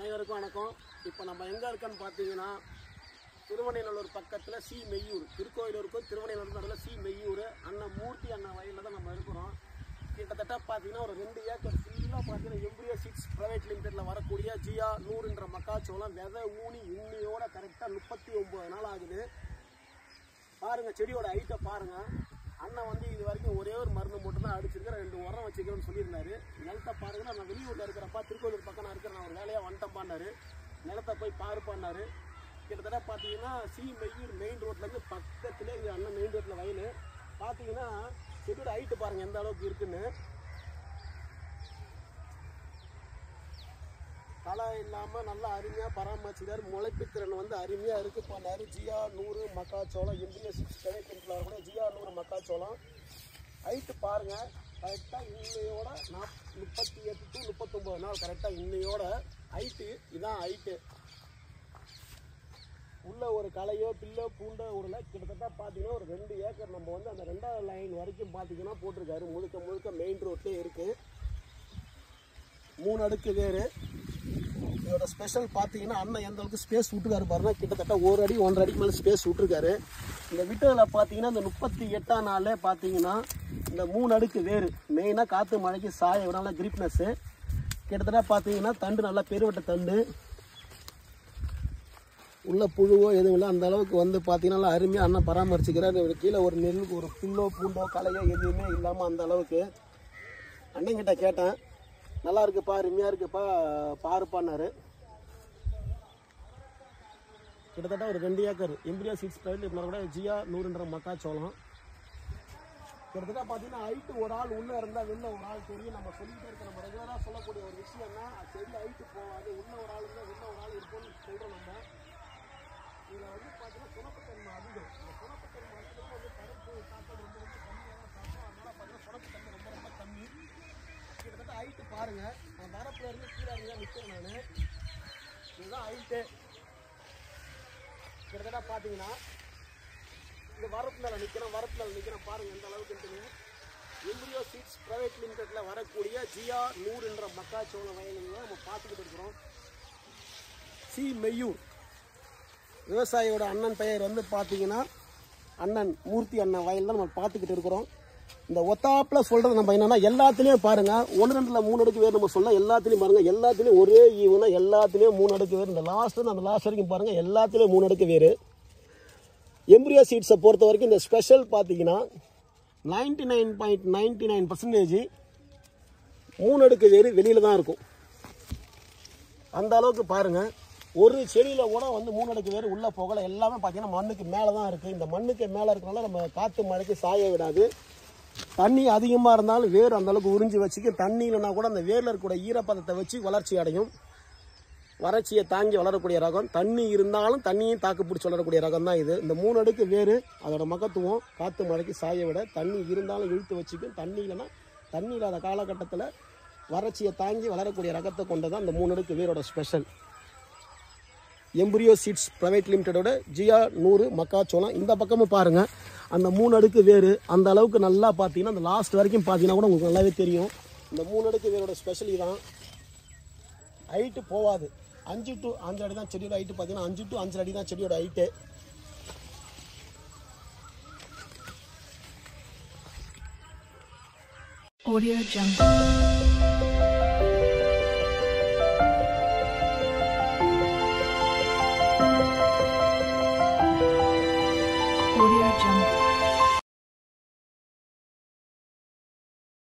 அனைவருக்கும் வணக்கம் இப்போ நம்ம எங்கே இருக்கோன்னு பார்த்தீங்கன்னா திருவண்ணைநல்லூர் பக்கத்தில் சி மெய்யூர் திருக்கோயிலூருக்கும் திருவண்ணைநல்லூர் நடுவில் சி மெய்யூர் அண்ணன் மூர்த்தி அண்ணன் வயலில் தான் நம்ம இருக்கிறோம் கிட்டத்தட்ட பார்த்தீங்கன்னா ஒரு ரெண்டு ஏக்கர் ஃபுல்லாக பார்த்தீங்கன்னா எம்பரியோ சிக்ஸ் ப்ரைவேட் லிமிடெடில் வரக்கூடிய ஜியா நூறுன்ற மக்காச்சோளம் விதை ஊனி இன்னியோட கரெக்டாக முப்பத்தி ஒம்பது நாள் ஆகுது பாருங்க செடியோட ஹைட்டை பாருங்க அண்ணன் வந்து இது வரைக்கும் ஒரே ஒரு மருந்து மட்டும் தான் அடிச்சிருக்கேன் ரெண்டு உரம் வச்சுக்கிறேன்னு சொல்லியிருந்தாரு நிலத்தை பாருங்க நான் வெளியூர்ல இருக்கிறப்பா திருக்கோயிலூர் பக்கம் நான் இருக்கிறேன் நான் ஒரு வேலையா வந்துட்டேன்பான்னாரு நிலத்தை போய் பாருப்பான்னாரு கிட்டத்தட்ட பார்த்தீங்கன்னா சி மெய்யூர் மெயின் ரோட்ல இருந்து பக்கத்திலே இது அண்ணன் மெயின் ரோட்ல வயல் பார்த்தீங்கன்னா செடியோட ஹைட்டு பாருங்க எந்த அளவுக்கு இருக்குன்னு களை இல்லாமல் நல்லா அருமையாக பராமரிச்சுக்காரு முளைப்பு திறன் வந்து அருமையாக இருக்கு பண்ணாரு ஜியா நூறு மக்காச்சோளம் எம்பிஏ சிக்ஸ் கிடைக்கிறதுல கூட ஜியா நூறு மக்காச்சோளம் ஹைட்டு பாருங்க கரெக்டாக இன்னையோட நாப் முப்பத்தி எட்டு டு முப்பத்தொம்போது நாள் கரெக்டாக இன்னையோட ஹைட்டு இதான் ஹைட்டு உள்ள ஒரு களையோ பில்லோ பூண்டோ உடல கிட்டத்தட்ட பார்த்தீங்கன்னா ஒரு ரெண்டு ஏக்கர் நம்ம வந்து அந்த ரெண்டாவது லைன் வரைக்கும் பார்த்தீங்கன்னா போட்டிருக்காரு முழுக்க முழுக்க மெயின் ரோட்லேயே இருக்குது மூணு அடுக்கு வேறு இதோட ஸ்பெஷல் பார்த்தீங்கன்னா அண்ணன் எந்த அளவுக்கு ஸ்பேஸ் விட்டுருக்காரு பாருங்க கிட்டத்தட்ட ஒரு அடி ஒன்றரை அடிக்கு மேலே ஸ்பேஸ் விட்டுருக்காரு இந்த விட்டதில் பார்த்தீங்கன்னா இந்த முப்பத்தி எட்டாம் நாளே பார்த்தீங்கன்னா இந்த மூணு அடுக்கு வேறு மெயினாக காற்று மழைக்கு சாய விடாம கிரிப்னஸ்ஸு கிட்டத்தட்ட பார்த்தீங்கன்னா தண்டு நல்லா பெருவட்ட தண்டு உள்ள புழுவோ எதுவும் இல்லை அந்த அளவுக்கு வந்து பார்த்தீங்கன்னா நல்லா அருமையாக அண்ணன் பராமரிச்சுக்கிறார் இவர் கீழே ஒரு நெல் ஒரு புல்லோ பூண்டோ களையோ எதுவுமே இல்லாமல் அந்த அளவுக்கு அண்ணங்கிட்ட கேட்டேன் நல்லா இருக்குப்பா அருமையாக இருக்குப்பா பாருப்பான்னாரு கிட்டத்தட்ட ஒரு ரெண்டு ஏக்கர் எம்பிரியா சீட்ஸ் ப்ரைவேட் இப்போ கூட ஜியா நூறுன்ற மக்காச்சோளம் கிட்டத்தட்ட பார்த்தீங்கன்னா ஹைட்டு ஒரு ஆள் உள்ளே இருந்தால் வெளில ஒரு ஆள் தெரியும் நம்ம சொல்லிக்கிட்டே இருக்க நம்ம ரெகுலராக சொல்லக்கூடிய ஒரு விஷயம்னா செடி ஹைட்டு போகாது உள்ள ஒரு ஆள் இருந்தால் வெளில ஒரு ஆள் இருக்கும்னு சொல்கிறோம் நம்ம இதில் வந்து பார்த்தீங்கன்னா குணப்பத்தன்மை அதிகம் இந்த குணப்பத்தன்மை அதிகம் வந்து பருப்பு சாப்பாடு ரொம்ப ரொம்ப கம்மியாக தான் சாப்பிடும் அதனால பார்த்தீங்கன்னா குணப்பத்தன்மை ரொம்ப ரொம்ப கம்மி கிட்டத்தட்ட ஹைட்டு பாருங்க நான் வரப்புல இருந்து கீழே இருந்து நிற்கிறேன் நான் இதுதான் ஹைட்டு கிட்டத்தட்ட பார்த்தீங்கன்னா இந்த வரப்பு மேலே நிற்கிறேன் வரப்பு மேலே நிற்கிறேன் பாருங்க எந்த அளவுக்கு எம்பிரியோ சீட்ஸ் ப்ரைவேட் லிமிடெட்டில் வரக்கூடிய ஜியா நூறுன்ற மக்காச்சோள வயலுங்க நம்ம பார்த்துக்கிட்டு இருக்கிறோம் சி மெய்யூர் விவசாயியோட அண்ணன் பெயர் வந்து பார்த்தீங்கன்னா அண்ணன் மூர்த்தி அண்ணன் வயல் தான் நம்ம பார்த்துக்கிட்டு இருக்கிறோம் இந்த ஒத்தாப்பில் சொல்கிறது நம்ம என்னன்னா எல்லாத்துலேயும் பாருங்க ஒன்று ரெண்டுல மூணு அடுக்கு வேறு நம்ம சொல்ல எல்லாத்துலேயும் பாருங்க எல்லாத்துலேயும் ஒரே ஈவனா எல்லாத்துலேயும் மூணு அடுக்கு வேறு இந்த லாஸ்ட் அந்த லாஸ்ட் வரைக்கும் பாருங்க எல்லாத்துலேயும் மூணு அடுக்கு வேறு எம்ப்ரியோ சீட்ஸை பொறுத்த வரைக்கும் இந்த ஸ்பெஷல் பார்த்தீங்கன்னா ninety nine point ninety nine percentage மூணு அடுக்கு வேறு வெளியில் தான் இருக்கும் அந்த அளவுக்கு பாருங்க ஒரு செடியில் கூட வந்து மூணு அடுக்கு வேறு உள்ளே போகல எல்லாமே பார்த்தீங்கன்னா மண்ணுக்கு மேலே தான் இருக்குது இந்த மண்ணுக்கு மேலே இருக்கனால நம்ம காற்று மழைக்கு சாய விடாது தண்ணி அதிகமாக இருந்தாலும் வேர் அந்த அளவுக்கு உறிஞ்சி வச்சுக்க தண்ணி இல்லைனா கூட அந்த வேரில் இருக்கக்கூடிய ஈரப்பதத்தை வச்சு வளர்ச்சி அடையும் வறட்சியை தாங்கி வளரக்கூடிய ரகம் தண்ணி இருந்தாலும் தண்ணியும் தாக்கு பிடிச்சி வளரக்கூடிய ரகம் தான் இது இந்த மூணு அடுக்கு வேறு அதோட மகத்துவம் காற்று மழைக்கு சாய விட தண்ணி இருந்தாலும் இழுத்து வச்சுக்கும் தண்ணி இல்லைன்னா தண்ணி இல்லாத காலகட்டத்தில் வறட்சியை தாங்கி வளரக்கூடிய ரகத்தை கொண்டதான் இந்த மூணு அடுக்கு வேரோட ஸ்பெஷல் எம்பரியோ சீட்ஸ் ப்ரைவேட் லிமிட்டடோட ஜியா நூறு மக்காச்சோளம் இந்த பக்கமும் பாருங்கள் அந்த மூணு அடுக்கு வேறு அந்த அளவுக்கு நல்லா பார்த்தீங்கன்னா அந்த லாஸ்ட் வரைக்கும் பார்த்தீங்கன்னா கூட உங்களுக்கு நல்லாவே தெரியும் இந்த மூணு அடுக்கு வேரோட ஸ்பெஷல் இதான் ஹைட்டு போகாது அஞ்சு டு அஞ்சு அடி தான் செடியோட ஹைட்டு பார்த்தீங்கன்னா அஞ்சு டு அஞ்சு அடி தான் செடியோட height Audio Jungle. Audio Jungle.